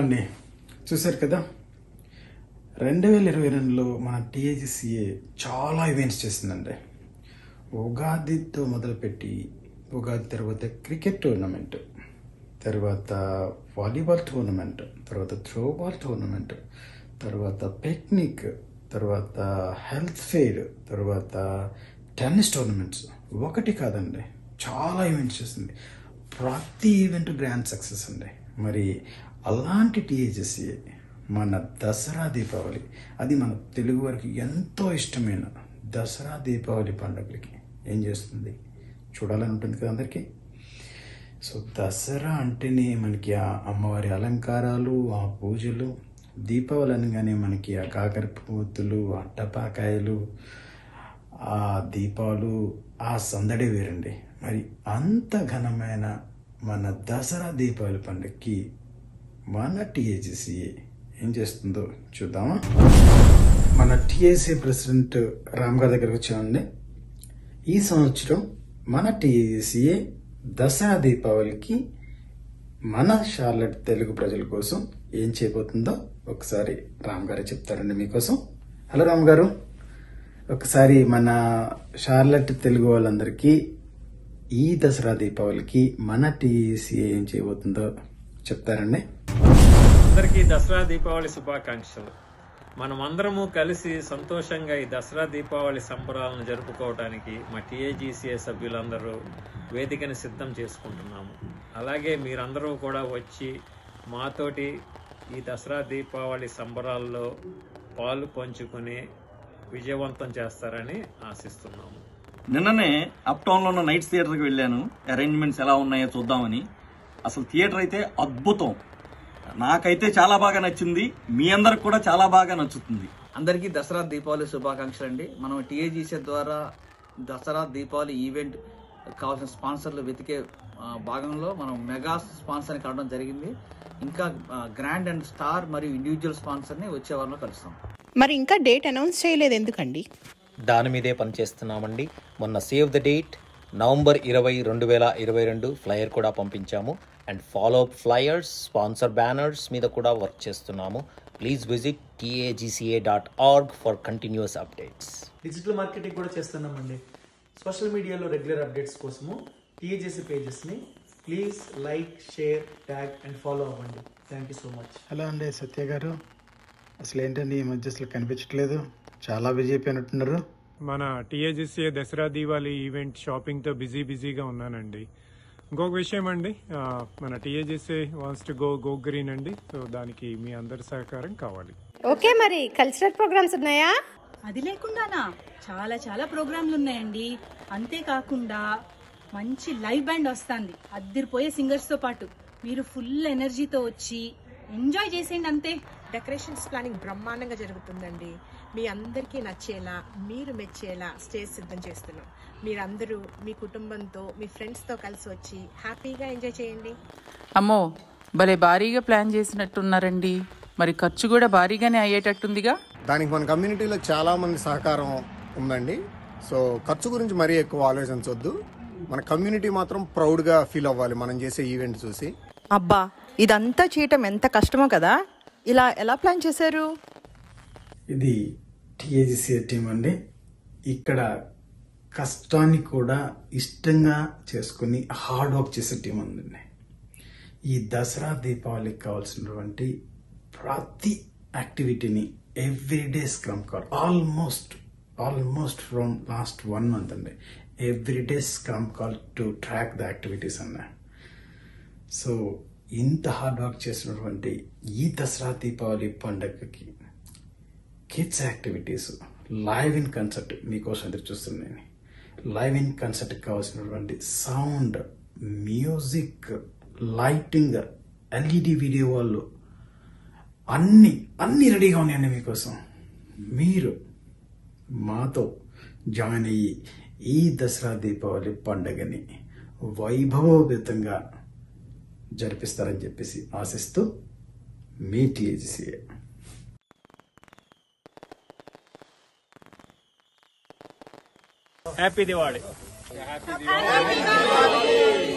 అండి చూశారు కదా రెండు వేల ఇరవై రెండులో మన టీఏజీసీఏ చాలా ఈవెంట్స్ చేసిందండి ఉగాదితో మొదలుపెట్టి ఉగాది తర్వాత క్రికెట్ టోర్నమెంట్ తర్వాత వాలీబాల్ టోర్నమెంట్ తర్వాత త్రోబాల్ టోర్నమెంట్ తర్వాత పిక్నిక్ తర్వాత హెల్త్ ఫెయిర్ తర్వాత టెన్నిస్ టోర్నమెంట్స్ ఒకటి కాదండి చాలా ఈవెంట్స్ చేసింది ప్రతి ఈవెంట్ గ్రాండ్ సక్సెస్ అండి మరి అలాంటి టీఏజెస్సీ మన దసరా దీపావళి అది మన తెలుగు వారికి ఎంతో ఇష్టమైన దసరా దీపావళి పండుగలకి ఏం చేస్తుంది చూడాలని ఉంటుంది కదా అందరికీ సో దసరా అంటేనే మనకి ఆ అమ్మవారి అలంకారాలు ఆ పూజలు దీపావళి అనగానే మనకి ఆ కాకర పువ్వుతులు ఆ టపాకాయలు ఆ దీపాలు ఆ సందడి వేరండి మరి అంత ఘనమైన మన దసరా దీపావళి పండుగకి మన టీఏజీసీ ఏం చేస్తుందో చూద్దామా మన టీఏసీ ప్రెసిడెంట్ రామ్ గారి దగ్గరకు వచ్చామండి ఈ సంవత్సరం మన టీఏసీఏ దసరా దీపావళికి మన షార్లెట్ తెలుగు ప్రజల కోసం ఏం చేయబోతుందో ఒకసారి రామ్ గారు చెప్తారండి మీకోసం హలో రామ్ గారు ఒకసారి మన షార్లెట్ తెలుగు వాళ్ళందరికీ ఈ దసరా దీపావళికి మన టీసీఏ ఏం చేయబోతుందో చెప్తారండి అందరికీ దసరా దీపావళి శుభాకాంక్షలు మనమందరము కలిసి సంతోషంగా ఈ దసరా దీపావళి సంబరాలను జరుపుకోవడానికి మా టీఏజీసీఏ సభ్యులందరూ వేదికని సిద్ధం చేసుకుంటున్నాము అలాగే మీరందరూ కూడా వచ్చి మాతోటి ఈ దసరా దీపావళి సంబరాల్లో పాలు పంచుకుని విజయవంతం చేస్తారని ఆశిస్తున్నాము నిన్ననే అప్ టౌన్ లో ఉన్న నైట్స్ థియేటర్కి వెళ్ళాను అరేంజ్మెంట్స్ ఎలా ఉన్నాయో చూద్దామని అసలు థియేటర్ అయితే అద్భుతం నాకైతే చాలా బాగా నచ్చింది మీ అందరికి కూడా చాలా బాగా నచ్చుతుంది అందరికీ దసరా దీపావళి శుభాకాంక్షలు అండి మనం టీఏజీసీ ద్వారా దసరా దీపావళి ఈవెంట్ కావాల్సిన స్పాన్సర్లు వెతికే ఆ, భాగంలో మనం మెగా స్పాన్సర్ని కలవడం జరిగింది ఇంకా ఆ, గ్రాండ్ అండ్ స్టార్ మరియు ఇండివిజువల్ స్పాన్సర్ని వచ్చే వారంలో కలుస్తాం మరి ఇంకా డేట్ అనౌన్స్ చేయలేదు ఎందుకండి దాని మీదే పనిచేస్తున్నామండి మొన్న సేవ్ ద డేట్ నవంబర్ ఇరవై రెండు వేల ఇరవై రెండు ఫ్లయర్ కూడా పంపించాము and follow up flyers sponsor banners మీద కూడా వర్క్ చేస్తున్నాము please visit TAGCA dot org for continuous updates digital marketing కూడా చేస్తున్నామండి సోషల్ మీడియాలో రెగ్యులర్ అప్డేట్స్ కోసము టీఏజేసీ పేజెస్ని please like share tag and follow అవ్వండి thank you so much hello అండి సత్య గారు అసలు ఏంటండి ఈ మధ్య అసలు కనిపించట్లేదు చాలా బిజీ అయిపోయినట్టున్నారు మన టీఏజీసీఏ దసరా దీవాలి ఈవెంట్ షాపింగ్తో బిజీ బిజీగా ఉన్నానండి ఇంకొక విషయం అండి ఆ, మన TAGC wants to go go green అండి సో దానికి మీ అందరి సహకారం కావాలి ఓకే మరి కల్చరల్ ప్రోగ్రామ్స్ ఉన్నాయా అది లేకుండానా చాలా చాలా ప్రోగ్రాంలు ఉన్నాయండి అంతేకాకుండా మంచి లైవ్ బ్యాండ్ వస్తుంది అద్దరిపోయే సింగర్స్ తో పాటు మీరు ఫుల్ ఎనర్జీతో వచ్చి ఎంజాయ్ చేసేయండి అంతే డెకరేషన్స్ ప్లానింగ్ బ్రహ్మాండంగా జరుగుతుందండి మీ అందరికీ నచ్చేలా మీరు మెచ్చేలా స్టేజ్ సిద్ధం చేస్తున్నాం మీరందరూ మీ కుటుంబంతో మీ ఫ్రెండ్స్తో కలిసి వచ్చి హ్యాపీగా ఎంజాయ్ చేయండి అమ్మో భలే భారీగా ప్లాన్ చేసినట్టున్నారండి మరి ఖర్చు కూడా భారీగానే అయ్యేటట్టుందిగా దానికి మన కమ్యూనిటీలో చాలా మంది సహకారం ఉందండి సో ఖర్చు గురించి మరీ ఎక్కువ ఆలోచించవద్దు మన కమ్యూనిటీ మాత్రం ప్రౌడ్గా ఫీల్ అవ్వాలి మనం చేసే ఈవెంట్ చూసి అబ్బా ఇదంతా చేయటం ఎంత కష్టమో కదా ఇలా ఎలా ప్లాన్ చేశారు ఇది టీఏజీసీ టీం అండి ఇక్కడ కష్టాన్ని కూడా ఇష్టంగా చేసుకుని హార్డ్ వర్క్ చేసే టీం ఉందండి ఈ దసరా దీపావళికి కావాల్సినటువంటి ప్రతి యాక్టివిటీని everyday scrum call almost almost from last one month అండి everyday scrum call to track the activities అన్న సో ఇంత హార్డ్ వర్క్ చేసినటువంటి ఈ దసరా దీపావళి పండగకి kids activities live in concert మీకోసం ఎదురు చూస్తున్నాను లైవ్ ఇన్ కన్సర్ట్ కావాల్సినటువంటి sound music lighting LED video వాళ్ళు అన్ని అన్ని రెడీగా ఉన్నాయండి మీకోసం మీరు మాతో జాయిన్ అయ్యి ఈ దసరా దీపావళి పండుగని వైభవోపేతంగా జరిపిస్తారని చెప్పేసి ఆశిస్తూ మీ టీఏజీసీఏ హ్యాపీ దివాళీ